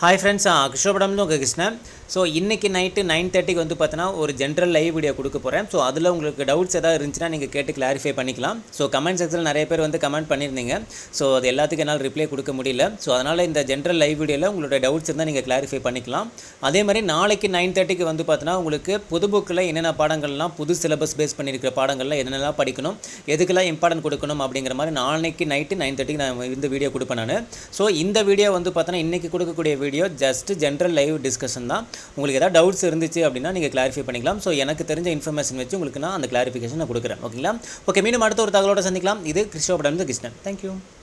hi friends கிருஷ்ணபடம்னு உங்கள் Krishnan so இன்றைக்கி நைட்டு நைன் தேர்ட்டிக்கு வந்து பார்த்தீங்கன்னா ஒரு ஜென்ரல் லைவ் வீடியோ கொடுக்க போகிறேன் ஸோ அதில் உங்களுக்கு டவுட்ஸ் ஏதாவது இருந்துச்சுன்னா நீங்கள் கேட்டு கிளாரிஃபை பண்ணிக்கலாம் ஸோ கமெண்ட் செக்ஷனில் நிறைய பேர் வந்து கமெண்ட் பண்ணியிருந்தீங்க ஸோ அது எல்லாத்துக்கும் என்னால் ரிப்ளை கொடுக்க முடியல ஸோ அதனால் இந்த ஜென்ரல் லைவ் வீடியோவில் உங்களோட டவுட்ஸ் இருந்தால் நீங்கள் கிளாரிஃபை பண்ணிக்கலாம் அதே மாதிரி நாளைக்கு நைன் தேர்ட்டிக்கு வந்து பார்த்தீங்கன்னா உங்களுக்கு புது புக்கில் என்னென்ன பாடங்கள்லாம் புது சிலபஸ் பேஸ் பண்ணியிருக்கிற பாடங்களில் என்னென்னலாம் படிக்கணும் எதுக்கெல்லாம் இம்பார்ட்டன்ட் கொடுக்கணும் அப்படிங்கிற மாதிரி நாளைக்கு நைட்டு நைன் தேர்ட்டிக்கு நான் இந்த வீடியோ கொடுப்பேன் நான் ஸோ இந்த வீடியோ வந்து பார்த்தோன்னா இன்றைக்கி கொடுக்கக்கூடிய video just general live discussion தான் உங்களுக்கு ஏதாவது டவுட்ஸ் இருந்துச்சு அப்படின்னா நீங்கள் கிளாரிஃபை பண்ணிக்கலாம் ஸோ எனக்கு தெரிஞ்ச இன்ஃபர்மேஷன் வச்சு உங்களுக்கு நான் அந்த கிளாரிஃபிகேஷன் நான் கொடுக்குறேன் ஓகேங்களா ஓகே மீண்டும் அடுத்த ஒரு தகவலோட சந்திக்கலாம் இது கிறிஸ்டோபடம் கிருஷ்ணன் தேங்க்யூ